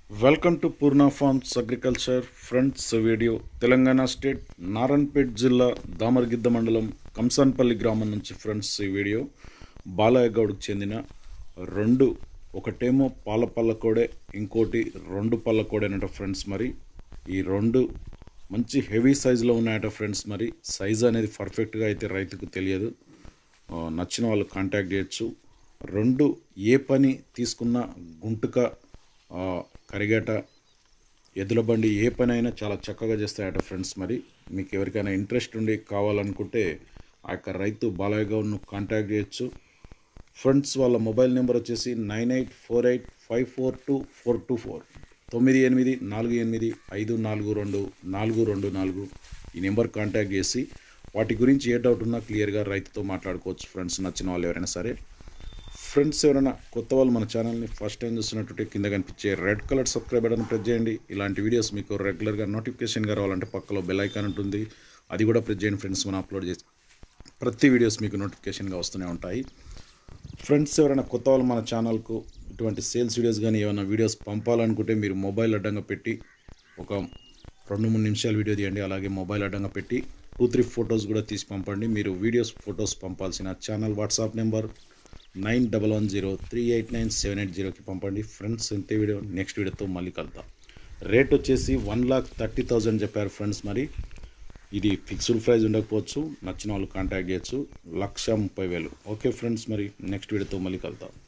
welcome to Purna farms agriculture fronts video Telangana state Narayanpet జిల్లా దామరగిద్ద మండలం కంసాన్పల్లి గ్రామం నుంచి ఫ్రెండ్స్ ఈ వీడియో బాలయ్య గౌడ్కి చెందిన రెండు ఒకటేమో పాల పళ్ళ కోడే ఇంకోటి రెండు పళ్ళ కోడేనట ఫ్రెండ్స్ మరి ఈ రెండు మంచి హెవీ సైజులో ఉన్నాయట ఫ్రెండ్స్ మరి సైజ్ అనేది పర్ఫెక్ట్గా అయితే రైతుకు తెలియదు ఆ, నచ్చిన వాళ్ళు కాంటాక్ట్ చేయొచ్చు రెండు ఏ పని తీసుకున్న గుంటుక ఆ, కరిగేట ఎద్దుల బండి ఏ పని అయినా చాలా చక్కగా చేస్తాయట ఫ్రెండ్స్ మరి మీకు ఎవరికైనా ఇంట్రెస్ట్ ఉండి కావాలనుకుంటే ఆ యొక్క రైతు బాలయ్య గౌడ్ను కాంటాక్ట్ చేయొచ్చు ఫ్రెండ్స్ వాళ్ళ మొబైల్ నెంబర్ వచ్చేసి nine eight four eight five four two four two four తొమ్మిది ఎనిమిది నాలుగు ఎనిమిది ఐదు నాలుగు రెండు నాలుగు రెండు నాలుగు ఈ నెంబర్ కాంటాక్ట్ చేసి వాటి గురించి ఏ డౌట్ ఉన్నా క్లియర్గా రైతుతో మాట్లాడుకోవచ్చు ఫ్రెండ్స్ నచ్చిన వాళ్ళు ఎవరైనా సరే ఫ్రెండ్స్ ఎవరైనా కొత్త వాళ్ళు మన ఛానల్ని ఫస్ట్ టైం చూస్తున్నట్టు కింద కనిపించే red colour subscribe button press చేయండి ఇలాంటి వీడియోస్ మీకు రెగ్యులర్గా నోటిఫికేషన్గా రావాలంటే పక్కలో బెల్ ఐకాన్ ఉంటుంది అది కూడా ప్రెస్ చేయండి ఫ్రెండ్స్ మనం అప్లోడ్ చేసి ప్రతి వీడియోస్ మీకు నోటిఫికేషన్గా వస్తూనే ఉంటాయి ఫ్రెండ్స్ ఎవరైనా కొత్త వాళ్ళు మన ఛానల్కు ఇటువంటి సేల్స్ వీడియోస్ కానీ ఏమైనా వీడియోస్ పంపాలనుకుంటే మీరు మొబైల్ అడ్డంగా పెట్టి ఒక రెండు మూడు నిమిషాలు వీడియో తీయండి అలాగే మొబైల్ అడ్డంగా పెట్టి టూ త్రీ ఫొటోస్ కూడా తీసి పంపండి మీరు వీడియోస్ ఫొటోస్ పంపాల్సిన channel WhatsApp number nine double one zero three eight nine seven eight జీరోకి పంపండి ఫ్రెండ్స్ ఇంతే వీడియో నెక్స్ట్ వీడియోతో మళ్ళీ కలుద్దాం రేట్ వచ్చేసి వన్ లాక్ థర్టీ థౌజండ్ చెప్పారు ఫ్రెండ్స్ మరి ఇది ఫిక్స్డ్ ప్రైస్ ఉండకపోవచ్చు నచ్చిన వాళ్ళు కాంటాక్ట్ చేయొచ్చు లక్ష ముప్పై వేలు ఓకే ఫ్రెండ్స్ మరి నెక్స్ట్ వీడియోతో మళ్ళీ కలుద్దాం